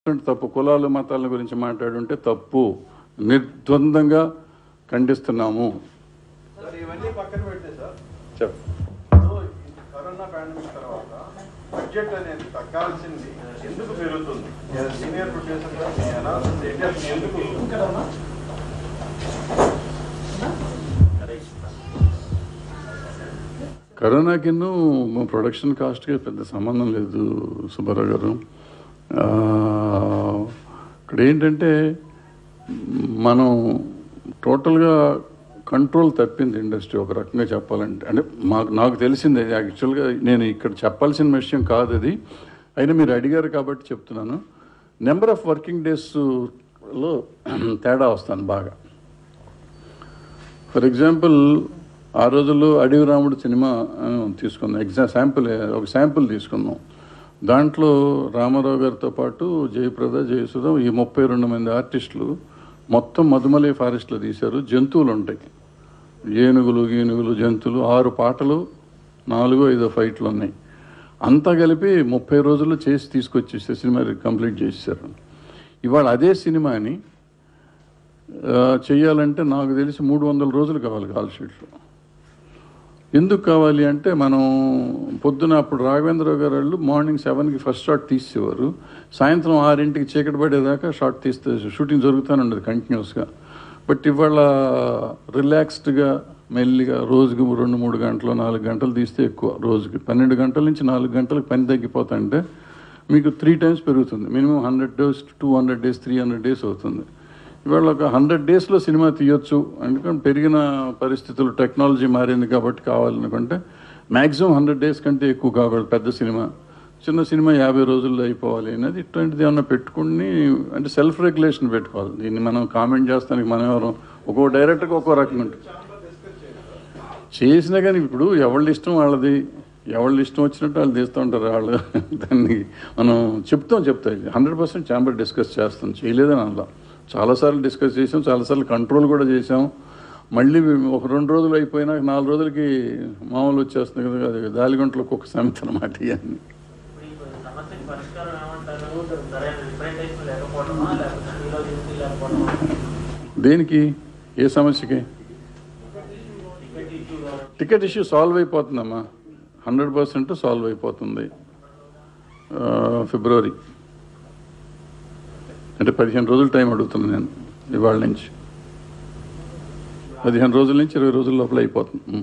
తప్పు కులాలు మతాల గురించి మాట్లాడుంటే తప్పు నిర్ద్వందంగా ఖండిస్తున్నాము సార్ ఇవన్నీ పక్కన పెడితే సార్ చెప్ ఇప్పుడు ఈ కరోనా పాండమిక్ తర్వాత బడ్జెట్ అనేది తగ్గాల్సింది ఎందుకు పెరుగుతుంది సీనియర్ ప్రొడ్యూసర్ మీ అనాలిసిస్ ఏంటి అసలు ఎందుకు కరోనాకిన్ను మా ప్రొడక్షన్ కాస్ట్కి పెద్ద సంబంధం లేదు సుబ్బారావు గారు ఆ, ఇక్కడ ఏంటంటే మనం టోటల్గా కంట్రోల్ తప్పింది ఇండస్ట్రీ ఒక రకంగా చెప్పాలంటే అంటే మాకు నాకు తెలిసింది యాక్చువల్గా నేను ఇక్కడ చెప్పాల్సిన విషయం కాదు అది అయినా మీరు అడిగారు కాబట్టి చెప్తున్నాను నెంబర్ ఆఫ్ వర్కింగ్ డేస్లో తేడా వస్తాను బాగా ఫర్ ఎగ్జాంపుల్ ఆ రోజుల్లో అడవి రాముడు సినిమా ఆ, తీసుకుందాం ఎగ్జామ్ శాంపుల్ ఒక శాంపుల్ తీసుకుందాం దాంట్లో రామారావు గారితో పాటు జయప్రద జయసుధ ఈ ముప్పై రెండు మంది ఆర్టిస్టులు మొత్తం మధుమలై ఫారెస్ట్లో తీశారు జంతువులు ఉంటాయి ఏనుగులు గీనుగులు జంతువులు ఆరు పాటలు నాలుగు ఐదో ఫైట్లు ఉన్నాయి అంతా కలిపి ముప్పై రోజుల్లో చేసి తీసుకొచ్చేసే సినిమా కంప్లీట్ చేసేసారు ఇవాళ అదే సినిమాని ఆ, చెయ్యాలంటే నాకు తెలిసి మూడు వందల రోజులు కావాలి కాల్ షీట్లు ఎందుకు కావాలి అంటే మనం పొద్దున అప్పుడు రాఘవేంద్రరావు గారు వాళ్ళు మార్నింగ్ సెవెన్కి ఫస్ట్ షాట్ తీసేవారు సాయంత్రం ఆరింటికి చీకటి పడేదాకా షాట్ తీస్తే షూటింగ్ జరుగుతూనే ఉండదు కంటిన్యూస్గా బట్ ఇవాళ రిలాక్స్డ్గా మెల్లిగా రోజుకి రెండు మూడు గంటలు నాలుగు గంటలు తీస్తే ఎక్కువ రోజుకి పన్నెండు గంటల నుంచి నాలుగు గంటలకు పని తగ్గిపోతుంటే మీకు త్రీ టైమ్స్ పెరుగుతుంది minimum hundred days two hundred days three hundred days అవుతుంది ఇవాళ ఒక హండ్రెడ్ డేస్లో సినిమా తీయొచ్చు ఎందుకంటే పెరిగిన పరిస్థితులు టెక్నాలజీ మారింది కాబట్టి కావాలనుకుంటే మ్యాక్సిమం హండ్రెడ్ డేస్ కంటే ఎక్కువ కాకూడదు పెద్ద సినిమా చిన్న సినిమా యాభై రోజుల్లో అయిపోవాలి అనేది ఇటువంటిది ఏమన్నా పెట్టుకుని అంటే సెల్ఫ్ రెగ్యులేషన్ పెట్టుకోవాలి దీన్ని మనం కామెంట్ చేస్తానికి మనం ఎవరు ఒక్కో డైరెక్టర్కి ఒక్కో రకంగా ఉంటుంది చేసినా కానీ ఇప్పుడు ఎవళ్ళ ఇష్టం వాళ్ళది ఎవళ్ళ ఇష్టం వచ్చినట్టు వాళ్ళు తీస్తూ ఉంటారు వాళ్ళు దాన్ని మనం చెప్తాం చెప్తాయి హండ్రెడ్ పర్సెంట్ ఛాంబర్ డిస్కస్ చేస్తాం చేయలేదని అలా చాలాసార్లు డిస్కస్ చేసాం చాలాసార్లు కంట్రోల్ కూడా చేసాం మళ్ళీ ఒక రెండు రోజులు అయిపోయినా నాలుగు రోజులకి మామూలు వచ్చేస్తుంది కదా అది దాలిగంటలకు ఒక సమితి అనమాట ఇవన్నీ ఇప్పుడు ఈ సమస్యకి పరిష్కారం ఏమంటారు సరైన రిప్రజెంటేషన్ లేకపోవడమా లేకపోతే మీలో యూనిటీ లేకపోవడమా దేనికి ఏ సమస్యకి టికెట్ ఇష్యూ కానీ టికెట్ ఇష్యూ సాల్వ్ అయిపోతుందమ్మా హండ్రెడ్ పర్సెంట్ సాల్వ్ అయిపోతుంది ఆ, ఫిబ్రవరి అంటే పదిహేను రోజులు టైం అడుగుతున్నాను నేను ఇవాళ నుంచి పదిహేను రోజుల నుంచి ఇరవై రోజుల లోపల అయిపోతుంది ఉం.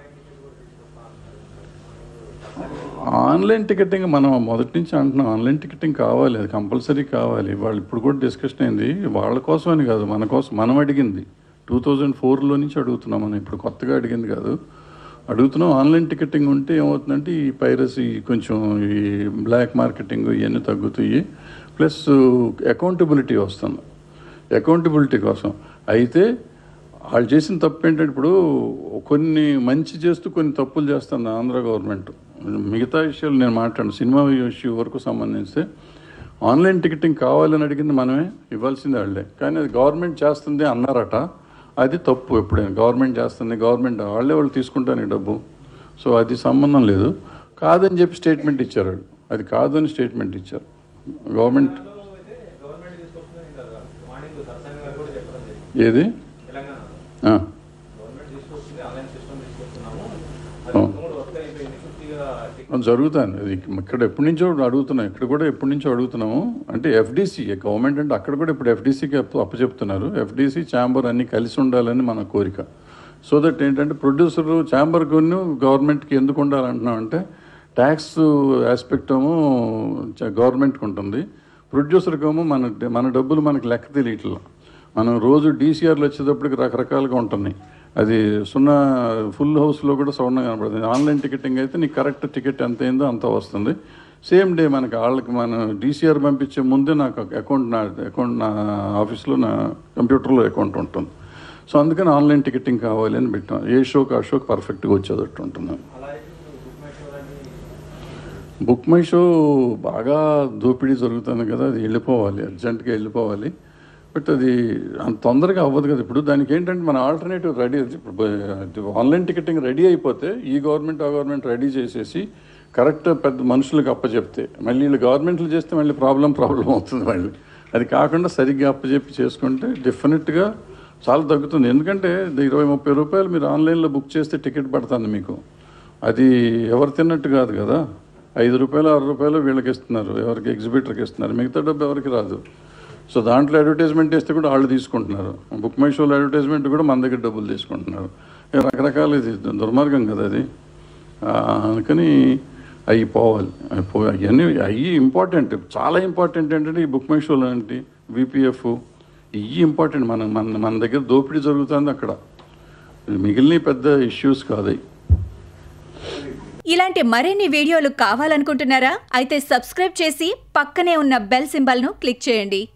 ఆన్లైన్ టికెటింగ్ మనం మొదటి నుంచి అంటున్నాం ఆన్లైన్ టికెటింగ్ కావాలి అది కంపల్సరీ కావాలి వాళ్ళు ఇప్పుడు కూడా డిస్కషన్ అయింది వాళ్ళ కోసం అని కాదు మన కోసం మనం అడిగింది టూ థౌజండ్ ఫోర్లో నుంచి అడుగుతున్నాం మనం ఇప్పుడు కొత్తగా అడిగింది కాదు అడుగుతున్నాం ఆన్లైన్ టికెటింగ్ ఉంటే ఏమవుతుందంటే ఈ పైరసీ కొంచెం ఈ బ్లాక్ మార్కెటింగ్ ఇవన్నీ తగ్గుతాయి ప్లస్ అకౌంటబిలిటీ వస్తుంది అకౌంటబిలిటీ కోసం అయితే వాళ్ళు చేసిన తప్పు ఏంటంటే ఇప్పుడు కొన్ని మంచి చేస్తూ కొన్ని తప్పులు చేస్తుంది ఆంధ్ర గవర్నమెంట్ మిగతా విషయాలు నేను మాట్లాడు సినిమా ఇష్యూ వరకు సంబంధించి ఆన్లైన్ టికెటింగ్ కావాలని అడిగింది మనమే ఇవ్వాల్సింది వాళ్ళే కానీ అది గవర్నమెంట్ చేస్తుంది అన్నారట అది తప్పు ఎప్పుడైనా గవర్నమెంట్ చేస్తుంది గవర్నమెంట్ వాళ్ళే వాళ్ళు తీసుకుంటాను ఈ డబ్బు సో అది సంబంధం లేదు కాదని చెప్పి స్టేట్మెంట్ ఇచ్చారు వాళ్ళు అది కాదని స్టేట్మెంట్ ఇచ్చారు గవర్నమెంట్ గవర్నమెంట్ తీసుకొస్తుంది కదా మార్నింగ్ సత్సంగం గారు కూడా చెప్పడం జరిగింది ఏది తెలంగాణ ఆ, గవర్నమెంట్ తీసుకొస్తుంది ఆన్లైన్ సిస్టమ్ తీసుకొస్తున్నాము ఆ. అది మూడు వర్క్ అయిపోయింది పూర్తిగా అది జరుగుతుంది అది ఇక్కడ ఎప్పటి నుంచో అడుగుతున్నాం ఇక్కడ కూడా ఎప్పటి నుంచో అడుగుతున్నాము అంటే ఎఫ్డీసీ గవర్నమెంట్ అంటే అక్కడ కూడా ఇప్పుడు ఎఫ్డీసీకి అప్పచెప్తున్నారు ఎఫ్డీసీ ఛాంబర్ అన్ని కలిసి ఉండాలని మన కోరిక సో దట్ ఏంటంటే ప్రొడ్యూసర్ ఛాంబర్ కొన్ని గవర్నమెంట్కి ఎందుకు ఉండాలంటున్నాం అంటే ట్యాక్స్ ఆస్పెక్ట్ ఏమో చ- గవర్నమెంట్కి ఉంటుంది ప్రొడ్యూసర్కి ఏమో మన మన డబ్బులు మనకి లెక్క తెలియట్లా మనం రోజు డీసీఆర్లు వచ్చేటప్పటికి రకరకాలుగా ఉంటున్నాయి అది సున్నా ఫుల్ హౌస్లో కూడా సౌండ్ కనపడుతుంది ఆన్లైన్ టికెటింగ్ అయితే నీకు కరెక్ట్ టికెట్ ఎంత అయిందో అంత వస్తుంది సేమ్ డే మనకి వాళ్ళకి మన డీసీఆర్ పంపించే ముందే నాకు అకౌంట్ నా అకౌంట్ నా ఆఫీస్లో నా కంప్యూటర్లో అకౌంట్ ఉంటుంది సో అందుకని ఆన్లైన్ టికెటింగ్ కావాలి అని పెట్టాం ఏ షోకి ఆ షోకి పర్ఫెక్ట్గా వచ్చేటట్టు ఉంటున్నాను అలా అయితే బుక్ మై షో అని బుక్ మై షో బాగా దోపిడీ జరుగుతుంది కదా అది వెళ్ళిపోవాలి అర్జెంటుగా వెళ్ళిపోవాలి బట్ అది అంత తొందరగా అవ్వదు కదా ఇప్పుడు దానికి ఏంటంటే మన ఆల్టర్నేటివ్ రెడీ ఇప్పుడు ఆన్లైన్ టికెటింగ్ రెడీ అయిపోతే ఈ గవర్నమెంట్ ఆ గవర్నమెంట్ రెడీ చేసేసి కరెక్ట్ పెద్ద మనుషులకు అప్పచెప్తే మళ్ళీ వీళ్ళు గవర్నమెంట్లు చేస్తే మళ్ళీ ప్రాబ్లం ప్రాబ్లం అవుతుంది మళ్ళీ అది కాకుండా సరిగ్గా అప్పచెప్పి చేసుకుంటే డెఫినెట్గా చాలా తగ్గుతుంది ఎందుకంటే ఇరవై ముప్పై రూపాయలు మీరు ఆన్లైన్లో బుక్ చేస్తే టికెట్ పడుతుంది మీకు అది ఎవరు తిన్నట్టు కాదు కదా ఐదు రూపాయలు ఆరు రూపాయలు వీళ్ళకి ఇస్తున్నారు ఎవరికి ఎగ్జిబిటర్కి ఇస్తున్నారు మిగతా డబ్బు ఎవరికి రాదు సో దాంట్లో అడ్వర్టైజ్మెంట్ వేస్తే కూడా వాళ్ళు తీసుకుంటున్నారు బుక్ మై షోలో అడ్వర్టైజ్మెంట్ కూడా మన దగ్గర డబ్బులు తీసుకుంటున్నారు ఇక రకరకాల ఇది దుర్మార్గం కదా అది ఆ, అందుకని అవి పోవాలి అవి పో అవన్నీ అవి ఇంపార్టెంట్ చాలా ఇంపార్టెంట్ ఏంటంటే ఈ బుక్ మై షో లాంటి విపిఎఫ్ ఇవి ఇంపార్టెంట్ మన మన మన దగ్గర దోపిడీ జరుగుతుంది అక్కడ మిగిలిన పెద్ద ఇష్యూస్ కాదు అవి ఇలాంటి మరిన్ని వీడియోలు కావాలనుకుంటున్నారా అయితే సబ్స్క్రైబ్ చేసి పక్కనే ఉన్న బెల్ సింబల్ను క్లిక్ చేయండి